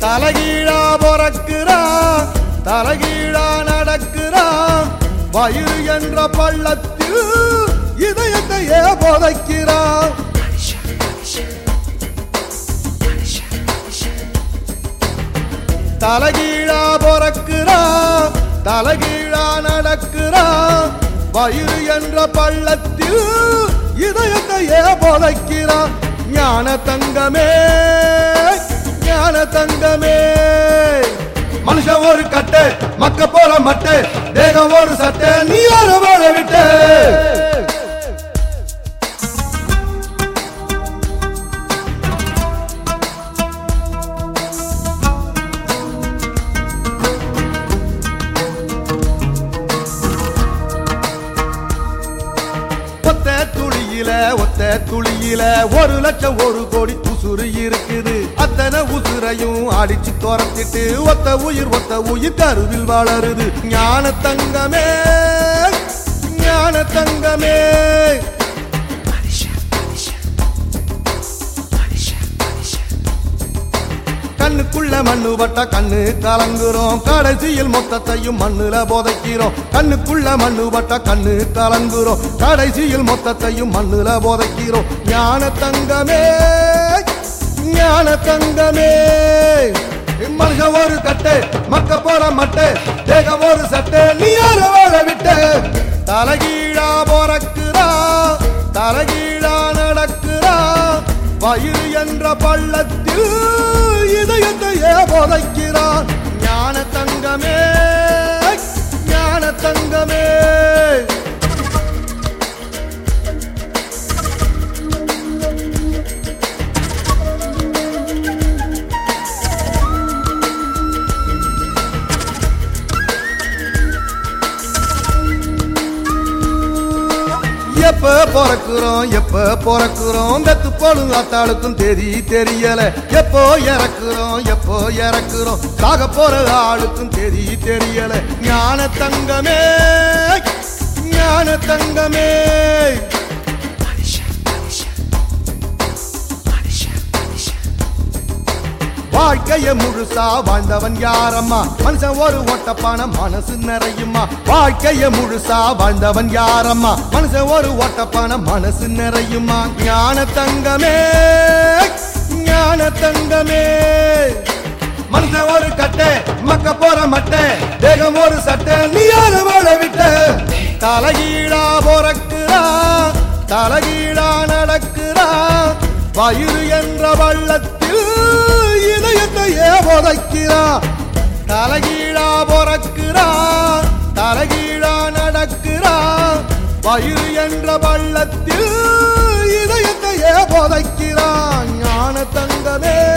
தலகீழா பொறக்கிறான் தலகீழா நடக்கிறான் வயிறு என்ற பள்ளத்தில் இதயத்தையே புதைக்கிறான் தலகீழா பொறக்கிறான் தலகீழா நடக்கிறான் வயிறு என்ற பள்ளத்தில் இதயத்தையே புதைக்கிறான் ஞான தங்கமே ஞான தங்கமே மனுஷன் ஒரு கட்டு மக்க போல மட்டு தேகம் ஒரு சட்டை நீ ஒரு வாழ விட்டு ஒத்த துளியில ஒத்த துளியில ஒரு லட்சம் ஒரு கோடி உசுறு இருக்குது அத்தனை உசுரையும் அடிச்சு துரத்திட்டு ஒத்த உயிர் ஒத்த உயிர் கருவில் வளருது ஞான தங்கமே ஞான தங்கமே கண்ணுக்குள்ள மண்ணு பட்ட கண்ணு கலங்குறோம் கடைசியில் மொத்தத்தையும் மண்ணுல புதைக்கிறோம் கண்ணுக்குள்ள மண்ணு பட்ட கண்ணு கலங்குறோம் கடைசியில் மொத்தத்தையும் மண்ணுல புதைக்கிறோம் ஞான தங்கமே ஞான தங்கமே மனுஷன் ஒரு கட்டு மக்க போற மட்டு தேகம் ஒரு சட்டை நீ யார வாழ விட்டு தலகீழா பொறக்குறா தலகீழா நடக்குறா வயிறு என்ற பள்ளத்தில் இதயத்தையே புதைக்கிறான் ஞான தங்கமே ஞான தங்கமே எப்ப பிறக்குறோம் எப்ப பிறக்குறோம் வெத்து போலும் அத்தாளுக்கும் தெரி தெரியல எப்போ இறக்குறோம் எப்போ இறக்குறோம் சாக போற ஆளுக்கும் தெரி தெரியல ஞான தங்கமே ஞான தங்கமே வாழ்க்கைய முழுசா வாழ்ந்தவன் யாரம்மா மனுஷன் ஒரு ஓட்டப்பான மனசு நிறையுமா வாழ்க்கைய முழுசா வாழ்ந்தவன் யாரம்மா மனுஷன் ஒரு ஓட்டப்பான மனசு நிறையுமா ஞான தங்கமே ஞான தங்கமே மனுஷன் ஒரு கட்டை மக்க போற மட்டை தேகம் ஒரு சட்டை நீ யார வாழ விட்ட தலைகீழா பொறக்குறா தலைகீழா நடக்குறா வயிறு என்ற வள்ளத்தில் இதயத்தையே புதைக்கிறா தலைகீழா பொறக்குறா தலைகீழா நடக்குறா வயிறு என்ற வள்ளத்தில் இதயத்தையே புதைக்கிறா ஞான தங்கமே